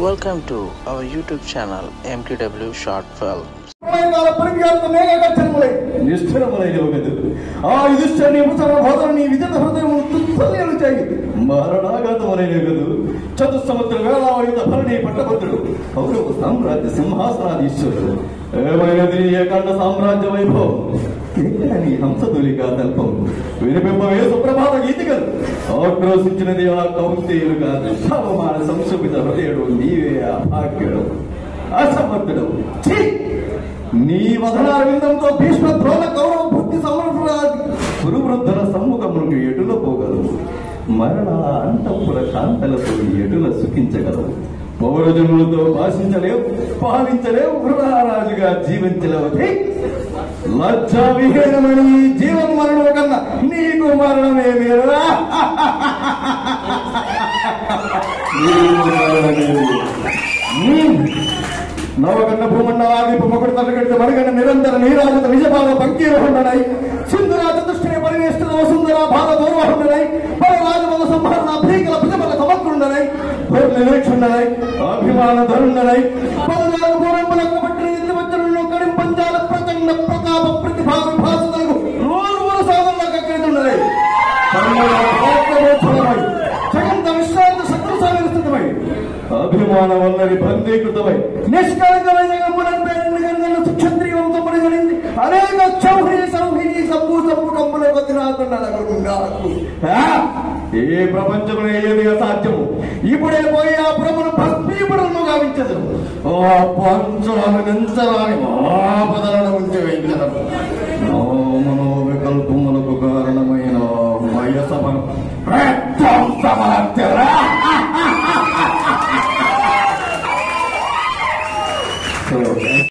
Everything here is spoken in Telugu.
Welcome to our YouTube channel MTW Short Film. ప్రళయకాల పరిజ్ఞానం మేఘగర్జనములై నిష్ఠురములైన ఒకదు ఆ యుధిష్ఠుని ముసల భోదరుని విజత హృదయము తుత్సల్యలు చేయి మరణాఘాతములైన ఒకదు చతుస్సముద్ర వేలావయుత భరణి పట్టభద్రుడు కౌరవ సామ్రాజ్య సింహాసనాధీశ్వరుడు ఏమైనది నీ ఏకాండ సామ్రాజ్య వైభవం కేవలని హంసతులిక తల్పం వినిపింపవే సుప్రభాత గీతికలు ఆక్రోశించినది ఆ కౌంతేయులు కాదు శవమాన సంశోభిత హృదయుడు నీవే ఆ భాగ్యుడు అసమర్థుడు ఛీ! నీ వదనాల విందంతో భీష్మ ద్రోణ కౌరవ బుద్ధి సమర్థురాది కురువృద్ధుల సమ్ముఖమును ఎటుల పోగలవు మరణ అంతఃపుర కాంతలతో ఎటుల సుఖించగలవు పౌరజనులతో భాషించలేవు పాలించలేవు వృధారాజుగా జీవించలేవు ఛీ! లజ్జా విహీనమైన ఈ జీవన మరణం కన్నా నీకు మరణమే మీరు నీకు మరణమే మేలు. నవగన్న భూమండలాది పొమ్మకుడు తరగడిత మరుగన్న నిరంతర నీరాజత నిజపాద పంకీరహుండనై సింధురా చతుష్టే పరివేష్టిత వసుంధర భార దౌర్వహుండనై పరరాజమల సంహరణ భీకల భుజబల సమగ్రుండనై నిరీక్షుండనై అభిమాన ధరుండనై పదనాలుగు పూర్వములకు పట్టిన నిత్యవచ్చలను కడిం పంచాల ప్రచండ ప్రతాప ప్రతిభా విభాసతలకు నూరు సాధనలకు కక్కితుండనై జగంత విశ్రాంత శత్రు సాగరిస్తున్నమై అభిమాన వల్లరి బందీకృతమై నిష్కళంకమైన జగమునందరూ సుక్షత్రియ వంశముని గణించి అనేక చౌహి సౌహిని సంభూ సంభు కంపుల కొద్దినాకు ఏ ప్రపంచంలో ఏది అసాధ్యము ఇప్పుడే పోయి ఆ ప్రభును భస్మీపుడును గావించదు ఓ పంచాలు నించరాని మహాపదలను ఉంచి వేయించడం నో మనో వికల్పములకు కారణమైన వయసపను సో